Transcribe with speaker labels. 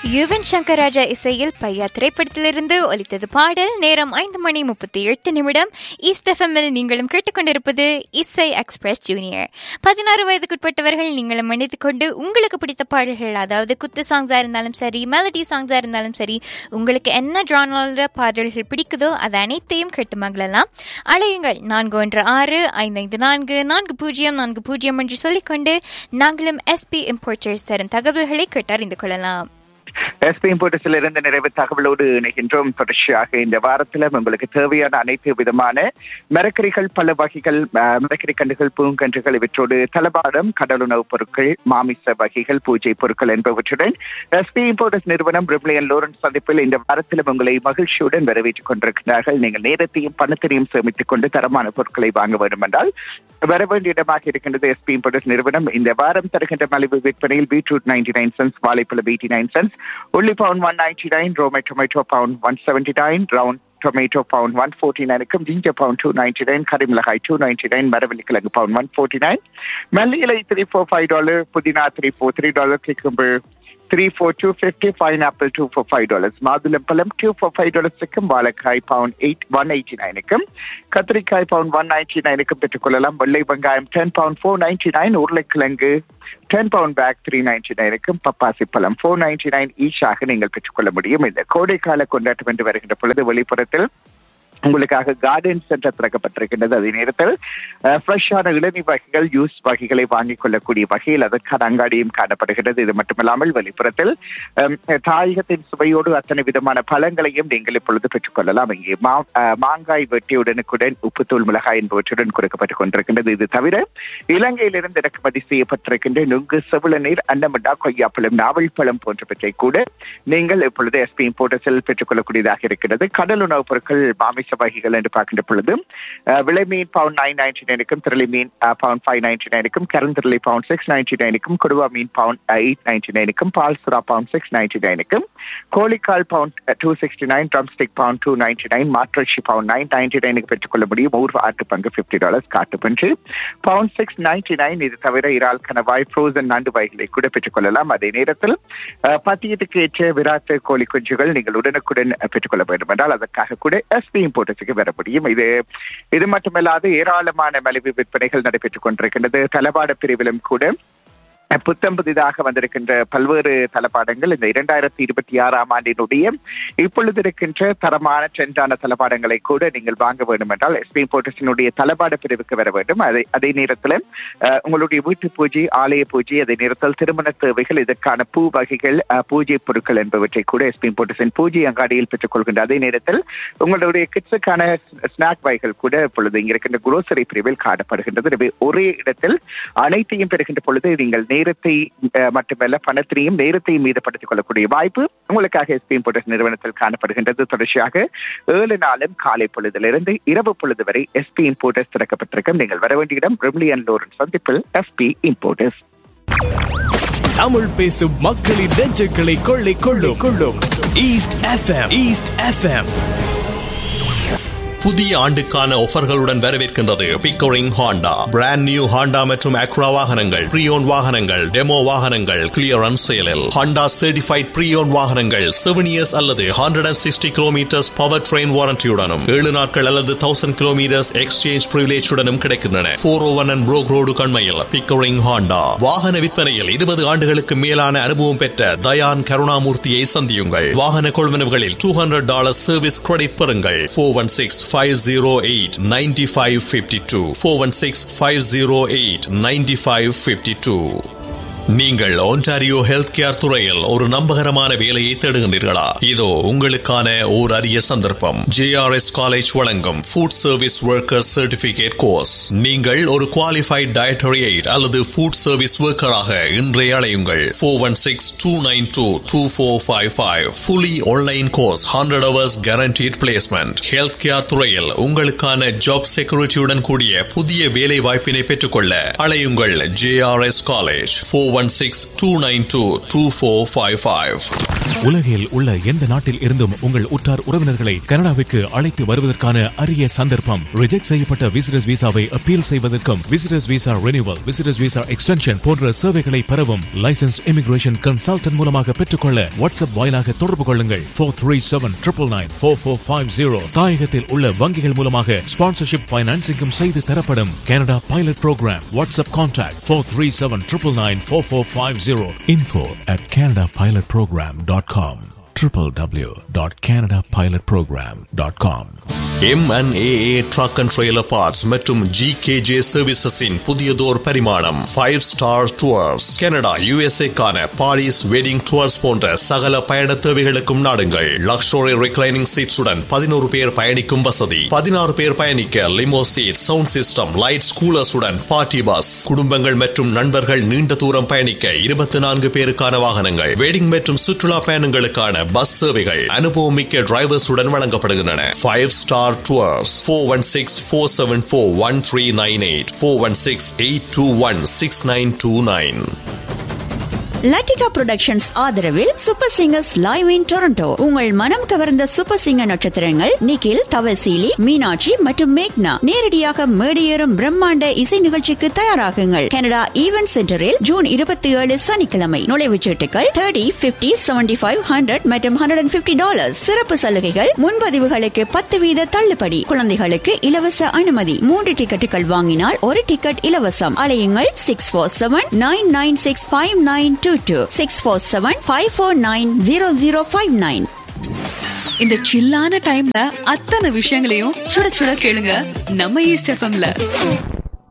Speaker 1: யுவன் சங்கர் ராஜா இசையில் பையா திரைப்படத்திலிருந்து ஒலித்தது பாடல் நேரம் ஐந்து மணி முப்பத்தி எட்டு நிமிடம் ஈஸ்ட் எஃப்எம்மில் நீங்களும் கேட்டுக்கொண்டிருப்பது இசை எக்ஸ்பிரஸ் ஜூனியர் பதினாறு வயதுக்குட்பட்டவர்கள் நீங்களும் மன்னித்துக் கொண்டு உங்களுக்கு பிடித்த பாடல்கள் அதாவது குத்து சாங்ஸா இருந்தாலும் சரி மெலடி சாங்ஸா இருந்தாலும் சரி உங்களுக்கு என்ன ஜானரோட பாடல்கள் பிடிக்குதோ அது அனைத்தையும் கேட்டு மகளலாம் அழையுங்கள் நான்கு ஒன்று ஆறு ஐந்து ஐந்து நான்கு நான்கு பூஜ்ஜியம் நான்கு பூஜ்ஜியம் என்று சொல்லிக்கொண்டு நாங்களும் எஸ்பி இம்போர்ட்டர்ஸ் தரும் தகவல்களை கேட்டறிந்து கொள்ளலாம்
Speaker 2: எஸ்பி இம்போர்ட்டஸில் இருந்து நிறைவு தகவலோடு இணைகின்றோம் தொடர்ச்சியாக இந்த வாரத்தில் உங்களுக்கு தேவையான அனைத்து விதமான மரக்கறிகள் பல வகைகள் அஹ், மரக்கறி கண்டுகள் பூங்கன்றுகள் இவற்றோடு தளபாடம் கடலுணவுப் பொருட்கள் மாமிச வகைகள் பூஜை பொருட்கள் என்பவற்றுடன் எஸ்பி இம்போர்ட்டஸ் நிறுவனம் பிரிமிலியன் லோரன்ஸ் சந்திப்பில் இந்த வாரத்தில் உங்களை மகிழ்ச்சியுடன் வரவேற்றுக் கொண்டிருக்கிறார்கள் நீங்கள் நேரத்தையும் பணத்தையும் சேமித்துக் கொண்டு தரமான பொருட்களை வாங்க வேண்டும் என்றால் வர வேண்டிய இடமாக இருக்கின்றது எஸ்பி இம்போர்ட்டஸ் நிறுவனம் இந்த வாரம் தருகின்ற மலிவு விற்பனையில் பீட்ரூட் நைன்டி நைன் சென்ஸ் வாழைப்பழம் எயிட்டி நைன் சென்ஸ் உள்ளி pound one ninety nine Roma tomato pound one seventy nine round tomato pound one forty நைனுக்கும் ginger pound two ninety nine கரிமிளகாய் டூ நைன்டி நைன் மரவள்ளி கிழங்கு பவுன் ஒன் ஃபோர்ட்டி நைன் மல்லி இலை three four five dollar புதினா three four three dollar கிளம்பு three four two fifty pineapple two four five dollars மாதுளம்பழம் டூ ஃபோர் ஃபைவ் டாலர்ஸுக்கும் வாழைக்காய் பவுன் எயிட் ஒன் எயிட்டி நைனுக்கும் கத்திரிக்காய் பவுன் ஒன் நைன்டி நைனுக்கும் பெற்றுக்கொள்ளலாம் வெள்ளை வெங்காயம் ten pound four ninety nine உருளைக்கிழங்கு ten pound bag three ninety நைனுக்கும் பப்பாசி பழம் ஃபோர் நைன்டி நைன் ஈச்சாக நீங்கள் பெற்றுக்கொள்ள முடியும் இந்த கோடைக்கால கொண்டாட்டம் என்று வருகின்ற பொழுது வெளிப்புறத்தில் உங்களுக்காக கார்டன் சென்டர் திறக்கப்பட்டிருக்கின்றது அதே நேரத்தில் ஃப்ரெஷ்ஷான இளநீ வகைகள் ஜூஸ் வகைகளை வாங்கிக் கொள்ளக்கூடிய வகையில் அதற்கான அங்காடியும் காணப்படுகிறது இது மட்டுமல்லாமல் வெளிப்புறத்தில் அம், தாயகத்தின் சுவையோடு அத்தனை விதமான பழங்களையும் நீங்கள் இப்பொழுது பெற்றுக்கொள்ளலாம் இங்கே மா அஹ், மாங்காய் வெட்டியுடனுக்குடன் உப்புத்தூள் மிளகாய் என்பவற்றுடன் கொடுக்கப்பட்டுக் கொண்டிருக்கின்றது இது தவிர இலங்கையிலிருந்து இறக்குமதி செய்யப்பட்டிருக்கின்ற நுங்கு செவிளநீர் அன்னமண்டா கொய்யாப்பழம் நாவல் பழம் போன்றவற்றை கூட நீங்கள் இப்பொழுது எஸ்பி இம்போர்ட்டஸில் பெற்றுக்கொள்ளக்கூடியதாக இருக்கிறது கடல் உணவுப் பொருட்கள் மாமிச வகைகள் என்று பார்க்கின்ற பொழுது அஹ், விலை மீன் பவுண்ட் நைன் நைன்டி நைனுக்கும் திரளி மீன் பவுண்ட் ஃபைவ் நைன்டி நைனுக்கும் கருந்திரளி பவுண்ட் சிக்ஸ் நைன்டி நைனுக்கும் கொடுவா மீன் பவுண்ட் எயிட் நைன்டி நைனுக்கும் பால் சுறா பவுண்ட் சிக்ஸ் நைன்டி நைனுக்கும் கோழிக்கால் pound two sixty nine drumstick pound two ninety nine மாற்றச்சி பவுண்ட் நைன் நைன்டி நைனுக்கு பெற்றுக்கொள்ள முடியும் ஊர் ஆட்டு பங்கு ஃபிஃப்டி டாலர்ஸ் காட்டு பஞ்சு பவுண்ட் சிக்ஸ் நைன்டி நைன் இது தவிர இறால் கணவாய் ஃப்ரோசன் நண்டு வகைகளை கூட பெற்றுக்கொள்ளலாம் அதே நேரத்தில் அஹ், பத்தியத்துக்கு ஏற்ற விராட்டு கோழி குஞ்சுகள் நீங்கள் உடனுக்குடன் பெற்றுக்கொள்ள வேண்டும் என்றால் அதற்காக கூட எஸ்பி இம்போர்ட்டஸுக்கு வர முடியும் இது இது மட்டுமல்லாது ஏராளமான மலிவு விற்பனைகள் நடைபெற்றுக் கொண்டிருக்கின்றது தளபாட பிரிவிலும் கூட அஹ், புத்தம் புதிதாக வந்திருக்கின்ற பல்வேறு தளபாடங்கள் இந்த இரண்டாயிரத்தி இருபத்தி ஆறாம் ஆண்டினுடைய இப்பொழுது இருக்கின்ற தரமான ட்ரெண்டான தளபாடங்களை கூட நீங்கள் வாங்க வேண்டும் என்றால் எஸ்பி போர்ட்டஸினுடைய தளபாட பிரிவுக்கு வர வேண்டும் அதே அதே நேரத்தில் அஹ், உங்களுடைய வீட்டு பூஜை ஆலய பூஜை அதே நேரத்தில் திருமண தேவைகள் இதற்கான பூ வகைகள் அஹ், பூஜை பொருட்கள் என்பவற்றை கூட எஸ்பி போர்ட்டஸின் பூஜை அங்காடியில் பெற்றுக்கொள்கின்ற அதே நேரத்தில் உங்களுடைய கிட்ஸுக்கான ஸ்நாக் வகைகள் கூட இப்பொழுது இங்க இருக்கின்ற குரோசரி பிரிவில் காணப்படுகின்றது எனவே ஒரே இடத்தில் அனைத்தையும் பெறுகின்ற பொழுது நீங்கள் நேரத்தை அஹ், மட்டுமல்ல பணத்தினையும் நேரத்தையும் மீதப்படுத்திக் கொள்ளக்கூடிய வாய்ப்பு உங்களுக்காக எஸ்பி இம்போர்ட்டஸ் நிறுவனத்தில் காணப்படுகின்றது தொடர்ச்சியாக ஏழு நாளும் காலை பொழுதிலிருந்து இரவு பொழுது வரை எஸ்பி இம்போர்ட்டஸ் திறக்கப்பட்டிருக்கும் நீங்கள் வர வேண்டிய இடம் பிரிமிலியன் லோரன் சந்திப்பில் எஸ்பி இம்போர்ட்டஸ்
Speaker 3: தமிழ் பேசும் மக்களின் நெஞ்சுகளை கொள்ளை கொள்ளும் கொள்ளும் ஈஸ்ட் எஃப்எம் ஈஸ்ட் எஃப்எம்
Speaker 4: புதிய ஆண்டுக்கான ஆஃபர்களுடன் வரவேற்கின்றது Pickering Honda brand new Honda மற்றும் அக்ரா வாகனங்கள் ப்ரீயோன் வாகனங்கள் டெமோ வாகனங்கள் கிளியரன்ஸ் சேலில் ஹாண்டா சர்டிஃபைட் ப்ரீயோன் வாகனங்கள் செவன் இயர்ஸ் அல்லது hundred and sixty kilometres powertrain வாரண்டியுடனும் ஏழு நாட்கள் அல்லது தௌசண்ட் கிலோமீட்டர்ஸ் எக்ஸ்சேஞ்ச் பிரிவிலேஜுடனும் கிடைக்கின்றன four oh one and Brock road கண்மையில் பிக்கோரிங் ஹாண்டா வாகன விற்பனையில் இருபது ஆண்டுகளுக்கு மேலான அனுபவம் பெற்ற தயான் கருணாமூர்த்தியை சந்தியுங்கள் வாகன கொள்வனவுகளில் two hundred dollar service credit பெறுங்கள் four one six five zero eight ninety five fifty two four one six five zero eight ninety five fifty two நீங்கள் ஒன்டாரியோ ஹெல்த் கேர் துறையில் ஒரு நம்பகரமான வேலையை தேடுகின்றீர்களா இதோ உங்களுக்கான ஓர் அரிய சந்தர்ப்பம் ஜேஆர்எஸ் காலேஜ் வழங்கும் food service worker certificate course நீங்கள் ஒரு குவாலிஃபைட் டயட்டரி எய்ட் அல்லது ஃபுட் சர்வீஸ் ஒர்க்கராக இன்றைய அழையுங்கள் four one six two nine two two four five five fully online course hundred hours guaranteed placement health care துறையில் உங்களுக்கான job செக்யூரிட்டியுடன் கூடிய புதிய வேலை வாய்ப்பினை பெற்றுக்கொள்ள அழையுங்கள் JRS college four one six two nine two two four five five
Speaker 5: உலகில் உள்ள எந்த நாட்டில் இருந்தும் உங்கள் உற்றார் உறவினர்களை கனடாவிற்கு அழைத்து வருவதற்கான அரிய சந்தர்ப்பம் ரிஜெக்ட் செய்யப்பட்ட விசிட்டர்ஸ் விசாவை அப்பீல் செய்வதற்கும் visitors visa renewal visitors visa extension போன்ற சேவைகளை பெறவும் லைசன்ஸ் இமிகிரேஷன் கன்சல்டன்ட் மூலமாக பெற்றுக்கொள்ள வாட்ஸ்அப் வாயிலாக தொடர்பு கொள்ளுங்கள் four three seven triple nine four four five zero தாயகத்தில் உள்ள வங்கிகள் மூலமாக ஸ்பான்சர்ஷிப் பைனான்சிங்கும் செய்து தரப்படும் Canada pilot program WhatsApp contact four three seven triple nine four four five zero info at Canada pilot program dot com www.canadapilotprogram.com
Speaker 4: MNAA truck and trailer parts மற்றும் G KJ சர்வீசஸின் புதியதோர் பரிமாணம் ஃபைவ் ஸ்டார் டூர்ஸ் கனடா யுஎஸ்ஏக்கான Paris wedding tours போன்ற சகல பயண தேவைகளுக்கும் நாடுங்கள் லக்ஷோரி ரிக்ளைனிங் சீட்ஸுடன் பதினோரு பேர் பயணிக்கும் வசதி பதினாறு பேர் பயணிக்க limo seat sound system light ஸ்கூலர்ஸுடன் பார்ட்டி பஸ் குடும்பங்கள் மற்றும் நண்பர்கள் நீண்ட தூரம் பயணிக்க இருபத்தி நான்கு பேருக்கான வாகனங்கள் வெட்டிங் மற்றும் சுற்றுலா பயணங்களுக்கான பஸ் சேவைகள் அனுபவமிக்க டிரைவர்ஸுடன் வழங்கப்படுகின்றன five star tours four one six four seven four one three nine eight four one six eight two one six nine two nine
Speaker 6: Latika productions ஆதரவில் super singers live in Toronto உங்கள் மனம் கவர்ந்த சூப்பர் சிங்கர் நட்சத்திரங்கள் நிகில் தவசீலி மீனாட்சி மற்றும் மேக்னா நேரடியாக மேடியேறும் பிரம்மாண்ட இசை நிகழ்ச்சிக்கு தயாராகுங்கள் கனடா ஈவென்ட் சென்டரில் ஜூன் இருபத்தி ஏழு சனிக்கிழமை நுழைவுச் சீட்டுகள் thirty fifty seventy five hundred மற்றும் ஹண்ட்ரட் அண்ட் பிப்டி டாலர் சிறப்பு சலுகைகள் முன்பதிவுகளுக்கு பத்து வீத தள்ளுபடி குழந்தைகளுக்கு இலவச அனுமதி மூன்று டிக்கெட்டுகள் வாங்கினால் ஒரு டிக்கெட் இலவசம் அலையுங்கள் six four seven nine nine six five nine two two six four seven five four nine zero zero five nine
Speaker 7: இந்த சில்லான டைம்ல அத்தனை விஷயங்களையும் சுட சுட கேளுங்க நம்ம ஈஸ்ட் எஃப்எம்ல